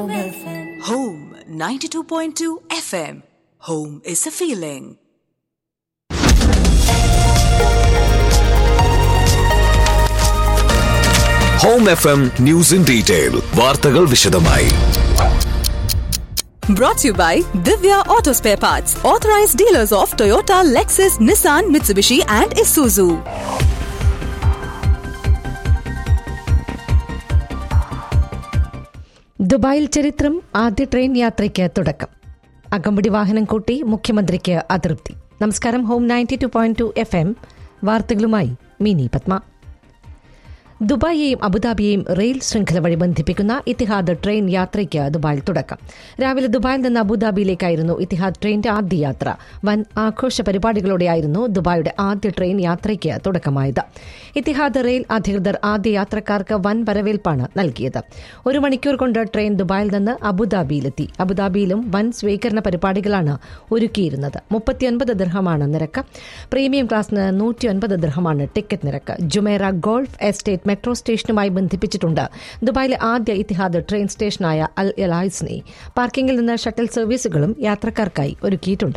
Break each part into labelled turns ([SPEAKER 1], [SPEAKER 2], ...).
[SPEAKER 1] Home 92.2 FM. Home is a feeling.
[SPEAKER 2] Home F M news in detail വാർത്തകൾ വിശദമായി
[SPEAKER 1] Brought to you by Divya Auto Spare Parts, authorized dealers of Toyota, Lexus, Nissan, Mitsubishi, and Isuzu.
[SPEAKER 3] ദുബായിൽ ചരിത്രം ആദ്യ train യാത്രയ്ക്ക് തുടക്കം അകമ്പടി വാഹനം കൂട്ടി മുഖ്യമന്ത്രിക്ക് അതൃപ്തി നമസ്കാരം home ninety two point two F M വാർത്തകളുമായി മിനി പത്മ ദുബായിയെയും അബുദാബിയെയും റെയിൽ ശൃംഖല വഴി ബന്ധിപ്പിക്കുന്ന ഇത്തിഹാദ് ട്രെയിൻ യാത്രയ്ക്ക് ദുബായിൽ തുടക്കം രാവിലെ ദുബായിൽ നിന്ന് അബുദാബിയിലേക്കായിരുന്നു ഇത്തിഹാദ് ട്രെയിനിന്റെ ആദ്യ യാത്ര വൻ ആഘോഷ പരിപാടികളോടെയായിരുന്നു ദുബായിയുടെ ആദ്യ ട്രെയിൻ യാത്രയ്ക്ക് തുടക്കമായത് ഇത്തിഹാദ് റെയിൽ അധികൃതർ ആദ്യ യാത്രക്കാർക്ക് വൻ വരവേൽപ്പാണ് നൽകിയത് ഒരു മണിക്കൂർ കൊണ്ട് ട്രെയിൻ ദുബായിൽ നിന്ന് അബുദാബിയിലെത്തി അബുദാബിയിലും വൻ സ്വീകരണ പരിപാടികളാണ് ഒരുക്കിയിരുന്നത് മുപ്പത്തിയൊൻപത് ദൃഹമാണ് നിരക്ക് പ്രീമിയം ക്ലാസ്സിന് നൂറ്റിയൊൻപത് ദൃഹമാണ് ടിക്കറ്റ് നിരക്ക് ജുമേറ ഗോൾഫ് എസ്റ്റേറ്റ് മെട്രോ സ്റ്റേഷനുമായി ബന്ധിപ്പിച്ചിട്ടുണ്ട് ദുബായിലെ ആദ്യ ഇത്തിഹാദ് ട്രെയിൻ സ്റ്റേഷനായ അൽ എലായ്സിനെ പാർക്കിംഗിൽ നിന്ന് ഷട്ടൽ സർവീസുകളും യാത്രക്കാർക്കായി ഒരുക്കിയിട്ടുണ്ട്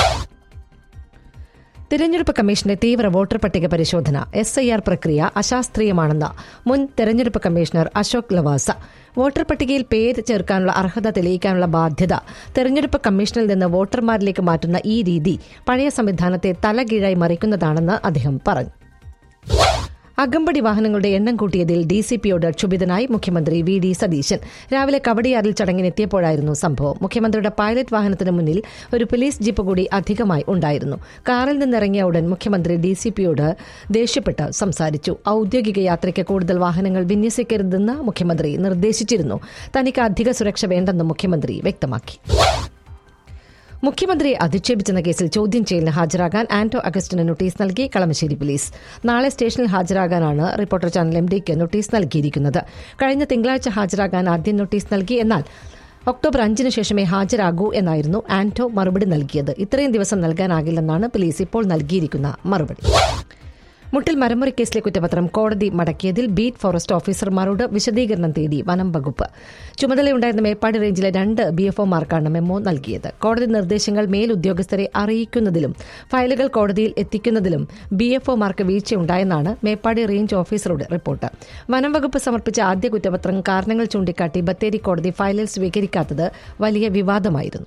[SPEAKER 3] തിരഞ്ഞെടുപ്പ് കമ്മീഷന്റെ തീവ്ര വോട്ടർ പട്ടിക പരിശോധന എസ് ഐ ആർ പ്രക്രിയ അശാസ്ത്രീയമാണെന്ന് മുൻ തെരഞ്ഞെടുപ്പ് കമ്മീഷണർ അശോക് ലവാസ വോട്ടർ പട്ടികയിൽ പേര് ചേർക്കാനുള്ള അർഹത തെളിയിക്കാനുള്ള ബാധ്യത തെരഞ്ഞെടുപ്പ് കമ്മീഷനിൽ നിന്ന് വോട്ടർമാരിലേക്ക് മാറ്റുന്ന ഈ രീതി പഴയ സംവിധാനത്തെ തലകീഴായി മറിക്കുന്നതാണെന്ന് അദ്ദേഹം പറഞ്ഞു അകമ്പടി വാഹനങ്ങളുടെ എണ്ണം കൂട്ടിയതിൽ ഡി സി പിയോട് ക്ഷുഭിതനായി മുഖ്യമന്ത്രി വി ഡി സതീശൻ രാവിലെ കവടിയാറിൽ ചടങ്ങിനെത്തിയപ്പോഴായിരുന്നു സംഭവം മുഖ്യമന്ത്രിയുടെ പൈലറ്റ് വാഹനത്തിന് മുന്നിൽ ഒരു പോലീസ് ജീപ്പ് കൂടി അധികമായി ഉണ്ടായിരുന്നു കാറിൽ നിന്നിറങ്ങിയ ഉടൻ മുഖ്യമന്ത്രി ഡി സി പിയോട് ദേഷ്യപ്പെട്ട് സംസാരിച്ചു ഔദ്യോഗിക യാത്രയ്ക്ക് കൂടുതൽ വാഹനങ്ങൾ വിന്യസിക്കരുതെന്ന് മുഖ്യമന്ത്രി നിർദ്ദേശിച്ചിരുന്നു തനിക്ക് അധിക സുരക്ഷ വേണ്ടെന്ന് മുഖ്യമന്ത്രി വ്യക്തമാക്കി മുഖ്യമന്ത്രിയെ അധിക്ഷേപിച്ചെന്ന കേസിൽ ചോദ്യം ചെയ്യലിന് ഹാജരാകാൻ ആന്റോ അഗസ്റ്റിന് നോട്ടീസ് നൽകി കളമശ്ശേരി പോലീസ് നാളെ സ്റ്റേഷനിൽ ഹാജരാകാനാണ് റിപ്പോർട്ടർ ചാനൽ എം ഡിക്ക് നോട്ടീസ് നൽകിയിരിക്കുന്നത് കഴിഞ്ഞ തിങ്കളാഴ്ച ഹാജരാകാൻ ആദ്യം നോട്ടീസ് നൽകി എന്നാൽ ഒക്ടോബർ അഞ്ചിന് ശേഷമേ ഹാജരാകൂ എന്നായിരുന്നു ആന്റോ മറുപടി നൽകിയത് ഇത്രയും ദിവസം നൽകാനാകില്ലെന്നാണ് പോലീസ് ഇപ്പോൾ നൽകിയിരിക്കുന്ന മറുപടി മുട്ടിൽ മരമുറി കേസിലെ കുറ്റപത്രം കോടതി മടക്കിയതിൽ ബീറ്റ് ഫോറസ്റ്റ് ഓഫീസർമാരോട് വിശദീകരണം തേടി വനം വകുപ്പ് ചുമതലയുണ്ടായിരുന്ന മേപ്പാടി റേഞ്ചിലെ രണ്ട് ബി എഫ് ഒമാർക്കാണ് മെമ്മോ നൽകിയത് കോടതി നിർദ്ദേശങ്ങൾ മേലുദ്യോഗസ്ഥരെ അറിയിക്കുന്നതിലും ഫയലുകൾ കോടതിയിൽ എത്തിക്കുന്നതിലും ബി എഫ് ഒമാർക്ക് വീഴ്ചയുണ്ടായെന്നാണ് മേപ്പാടി റേഞ്ച് ഓഫീസറുടെ റിപ്പോർട്ട് വനം വകുപ്പ് സമർപ്പിച്ച ആദ്യ കുറ്റപത്രം കാരണങ്ങൾ ചൂണ്ടിക്കാട്ടി ബത്തേരി കോടതി ഫയലിൽ സ്വീകരിക്കാത്തത് വലിയ വിവാദമായിരുന്നു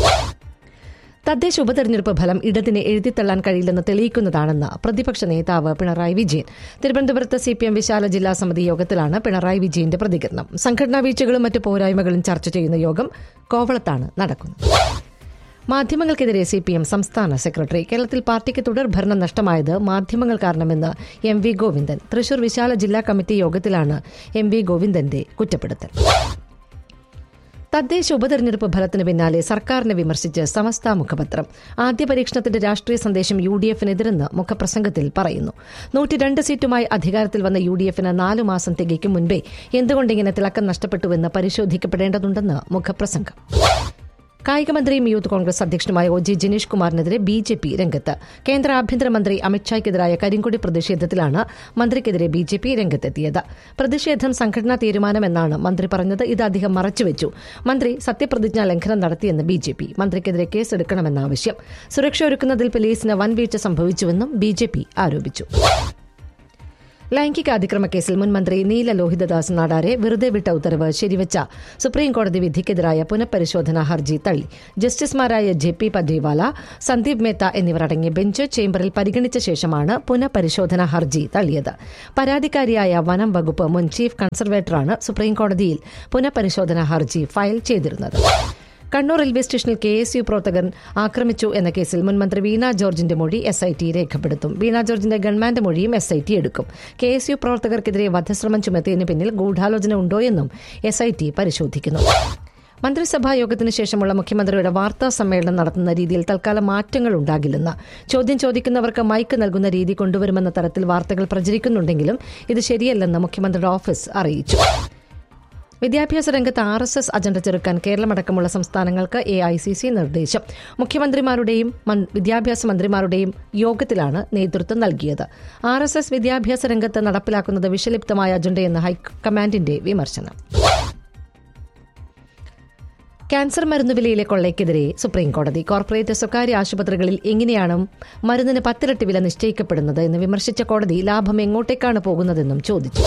[SPEAKER 3] തദ്ദേശ ഉപതെരഞ്ഞെടുപ്പ് ഫലം ഇടതിനെ എഴുതിത്തള്ളാൻ കഴിയില്ലെന്ന് തെളിയിക്കുന്നതാണെന്ന് പ്രതിപക്ഷ നേതാവ് പിണറായി വിജയൻ തിരുവനന്തപുരത്ത് സി പി എം വിശാല ജില്ലാ സമിതി യോഗത്തിലാണ് പിണറായി വിജയന്റെ പ്രതികരണം സംഘടനാ വീഴ്ചകളും മറ്റ് പോരായ്മകളും ചർച്ച ചെയ്യുന്ന യോഗം കോവളത്താണ് നടക്കുന്നത് മാധ്യമങ്ങൾക്കെതിരെ സി പി എം സംസ്ഥാന സെക്രട്ടറി കേരളത്തിൽ പാർട്ടിക്ക് തുടർ ഭരണം നഷ്ടമായത് മാധ്യമങ്ങൾ കാരണമെന്ന് എം വി ഗോവിന്ദൻ തൃശൂർ വിശാല ജില്ലാ കമ്മിറ്റി യോഗത്തിലാണ് എം വി ഗോവിന്ദന്റെ കുറ്റപ്പെടുത്തൽ തദ്ദേശ ഉപതെരഞ്ഞെടുപ്പ് ഫലത്തിന് പിന്നാലെ സർക്കാരിനെ വിമർശിച്ച് സമസ്ത മുഖപത്രം ആദ്യ പരീക്ഷണത്തിന്റെ രാഷ്ട്രീയ സന്ദേശം യു ഡി എഫിനെതിരെന്ന് മുഖപ്രസംഗത്തിൽ പറയുന്നു നൂറ്റിരണ്ട് സീറ്റുമായി അധികാരത്തിൽ വന്ന യു ഡി എഫിന് നാലു മാസം തികയ്ക്കും മുൻപേ എന്തുകൊണ്ടിങ്ങനെ തിളക്കം നഷ്ടപ്പെട്ടുവെന്ന് പരിശോധിക്കപ്പെടേണ്ടതുണ്ടെന്ന് മുഖപ്രസംഗം കായികമന്ത്രിയും യൂത്ത് കോൺഗ്രസ് അധ്യക്ഷനുമായ ഒ ജി ജിനീഷ് കുമാറിനെതിരെ ബി ജെ പി രംഗത്ത് കേന്ദ്ര ആഭ്യന്തരമന്ത്രി അമിത്ഷായ്ക്കെതിരായ കരിങ്കൊടി പ്രതിഷേധത്തിലാണ് മന്ത്രിക്കെതിരെ ബി ജെ പി രംഗത്തെത്തിയത് പ്രതിഷേധം സംഘടനാ തീരുമാനമെന്നാണ് മന്ത്രി പറഞ്ഞത് ഇത് അദ്ദേഹം മറച്ചുവെച്ചു മന്ത്രി സത്യപ്രതിജ്ഞാ ലംഘനം നടത്തിയെന്ന് ബി ജെ പി മന്ത്രിക്കെതിരെ കേസെടുക്കണമെന്ന ആവശ്യം സുരക്ഷ ഒരുക്കുന്നതിൽ പോലീസിന് വൻവീഴ്ച സംഭവിച്ചുവെന്നും ബി ജെ പി ആരോപിച്ചു ലൈംഗിക അതിക്രമ കേസിൽ മുൻ മന്ത്രി നീല ലോഹിതദാസ് നാടാരെ വെറുതെ വിട്ട ഉത്തരവ് ശരിവച്ച സുപ്രീംകോടതി വിധിക്കെതിരായ പുനഃപരിശോധനാ ഹർജി തള്ളി ജസ്റ്റിസുമാരായ ജെ പി പദ്രിവാല സന്ദീപ് മേത്ത എന്നിവരടങ്ങിയ ബെഞ്ച് ചേംബറിൽ പരിഗണിച്ച ശേഷമാണ് പുനഃപരിശോധനാ ഹർജി തള്ളിയത് പരാതിക്കാരിയായ വനം വകുപ്പ് മുൻ ചീഫ് കൺസർവേറ്ററാണ് സുപ്രീംകോടതിയിൽ പുനഃപരിശോധനാ ഹർജി ഫയൽ ചെയ്തിരുന്നത് കണ്ണൂർ റെയിൽവേ സ്റ്റേഷനിൽ കെ എസ് യു പ്രവർത്തകൻ ആക്രമിച്ചു എന്ന കേസിൽ മുൻമന്ത്രി വീണ ജോർജിന്റെ മൊഴി എസ് ഐ ടി രേഖപ്പെടുത്തും വീണ ജോർജിന്റെ ഗവൺമെന്റ് മൊഴിയും എസ് ഐ ടി എടുക്കും കെ എസ് യു പ്രവർത്തകർക്കെതിരെ വധശ്രമം ചുമത്തിയതിന് പിന്നിൽ ഗൂഢാലോചന ഉണ്ടോയെന്നും എസ് ഐ ടി പരിശോധിക്കുന്നു മന്ത്രിസഭാ യോഗത്തിന് ശേഷമുള്ള മുഖ്യമന്ത്രിയുടെ വാർത്താ സമ്മേളനം നടത്തുന്ന രീതിയിൽ തൽക്കാലം മാറ്റങ്ങൾ ഉണ്ടാകില്ലെന്ന് ചോദ്യം ചോദിക്കുന്നവർക്ക് മൈക്ക് നൽകുന്ന രീതി കൊണ്ടുവരുമെന്ന തരത്തിൽ വാർത്തകൾ പ്രചരിക്കുന്നുണ്ടെങ്കിലും ഇത് ശരിയല്ലെന്ന് മുഖ്യമന്ത്രിയുടെ ഓഫീസ് അറിയിച്ചു വിദ്യാഭ്യാസ രംഗത്ത് ആർ എസ് എസ് അജണ്ട ചെറുക്കാൻ കേരളമടക്കമുള്ള സംസ്ഥാനങ്ങൾക്ക് എ ഐ സി സി നിർദ്ദേശം മുഖ്യമന്ത്രിമാരുടെയും മൻ- വിദ്യാഭ്യാസ മന്ത്രിമാരുടെയും യോഗത്തിലാണ് നേതൃത്വം നൽകിയത് ആർ എസ് എസ് വിദ്യാഭ്യാസ രംഗത്ത് നടപ്പിലാക്കുന്നത് വിഷലിപ്തമായ അജണ്ടയെന്ന് ഹൈക്കമാൻഡിന്റെ വിമർശനം ക്യാൻസർ മരുന്ന് വിലയിലെ കൊള്ളയ്ക്കെതിരെ സുപ്രീം കോടതി കോർപ്പറേറ്റ് സ്വകാര്യ ആശുപത്രികളിൽ എങ്ങനെയാണ് മരുന്നിന് പത്തിരട്ടി വില നിശ്ചയിക്കപ്പെടുന്നത് എന്ന് വിമർശിച്ച കോടതി ലാഭം എങ്ങോട്ടേക്കാണ് പോകുന്നതെന്നും ചോദിച്ചു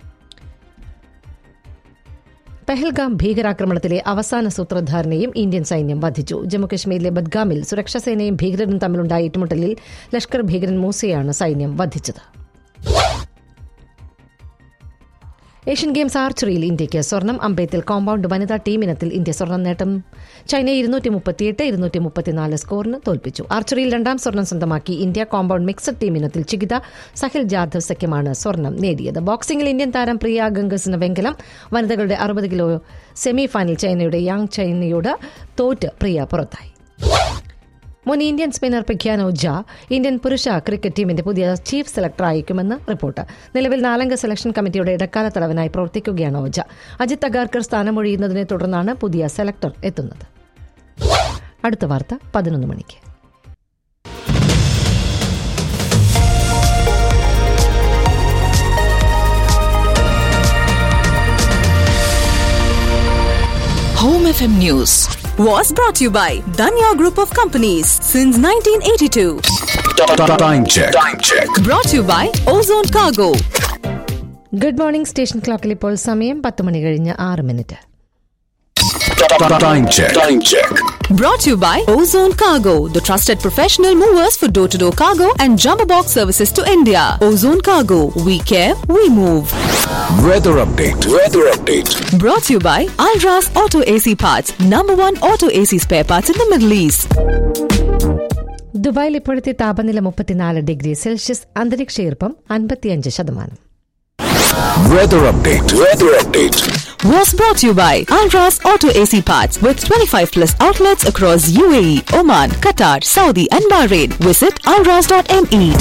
[SPEAKER 3] പെഹൽഗാം ഭീകരാക്രമണത്തിലെ അവസാന സൂത്രധാരനെയും ഇന്ത്യൻ സൈന്യം വധിച്ചു ജമ്മുകശ്മീരിലെ ബദ്ഗാമിൽ സുരക്ഷാസേനയും ഭീകരരും തമ്മിലുണ്ടായ ഏറ്റുമുട്ടലിൽ ലഷ്കർ ഭീകരൻ മൂസയാണ് സൈന്യം വധിച്ചത് ഏഷ്യൻ ഗെയിംസ് ആർച്ചറിയിൽ ഇന്ത്യയ്ക്ക് സ്വർണം അമ്പയത്തിൽ കോമ്പൌണ്ട് വനിതാ ടീമിനത്തിൽ ഇന്ത്യ സ്വർണം നേട്ടം ചൈനയെ ഇരുന്നൂറ്റി മുപ്പത്തിയെട്ട് ഇരുന്നൂറ്റി മുപ്പത്തിനാല് സ്കോറിന് തോൽപ്പിച്ചു ആർച്ചറിയിൽ രണ്ടാം സ്വർണം സ്വന്തമാക്കി ഇന്ത്യ കോമ്പൌണ്ട് മിക്സഡ് ടീമിനത്തിൽ ചികിത സഹിൽ ജാധവ് സഖ്യമാണ് സ്വർണം നേടിയത് ബോക്സിംഗിൽ ഇന്ത്യൻ താരം പ്രിയ ഗംഗസിന് വെങ്കലം വനിതകളുടെ അറുപത് കിലോ സെമി ഫൈനൽ ചൈനയുടെ യാങ് ചൈനയോട് തോറ്റ് പ്രിയ പുറത്തായി മുൻ ഇന്ത്യൻ സ്പിന്നർ പ്രഖ്യാനോ ജ ഇന്ത്യൻ പുരുഷ ക്രിക്കറ്റ് ടീമിന്റെ പുതിയ ചീഫ് സെലക്ടർ ആയിരിക്കുമെന്ന് റിപ്പോർട്ട് നിലവിൽ നാലംഗ സെലക്ഷൻ കമ്മിറ്റിയുടെ ഇടക്കാല തലവനായി പ്രവർത്തിക്കുകയാണ് ഓജ അജിത് അഗാർക്കർ സ്ഥാനമൊഴിയുന്നതിനെ തുടർന്നാണ് പുതിയ സെലക്ടർ എത്തുന്നത് അടുത്ത വാർത്ത പതിനൊന്ന് മണിക്ക്
[SPEAKER 1] Home FM News was brought to you by Danya Group of Companies since 1982.
[SPEAKER 2] Time check. Time check.
[SPEAKER 1] Brought to you by Ozone Cargo.
[SPEAKER 3] Good morning station ക്ലോക്കിൽ ഇപ്പോൾ സമയം പത്ത് മണി കഴിഞ്ഞ് ആറ് minute
[SPEAKER 2] Time check. Time check.
[SPEAKER 1] Brought to you by Ozone Cargo, the trusted professional movers for door to door cargo and jumbo box services to India. Ozone Cargo, we care, we move.
[SPEAKER 2] Weather update. Weather update.
[SPEAKER 1] Brought to you by Alras Auto AC Parts, number one auto AC spare parts in the Middle East.
[SPEAKER 3] ദുബായിൽ ഇപ്പോഴത്തെ താപനില മുപ്പത്തിനാല് degree Celsius അന്തരീക്ഷ ഈർപ്പം അൻപത്തിയഞ്ച് ശതമാനം
[SPEAKER 2] Weather update. Weather update.
[SPEAKER 1] Was brought to you by Alras Auto AC Parts with 25 plus outlets across UAE, Oman, Qatar, Saudi, and Bahrain. Visit alras.me.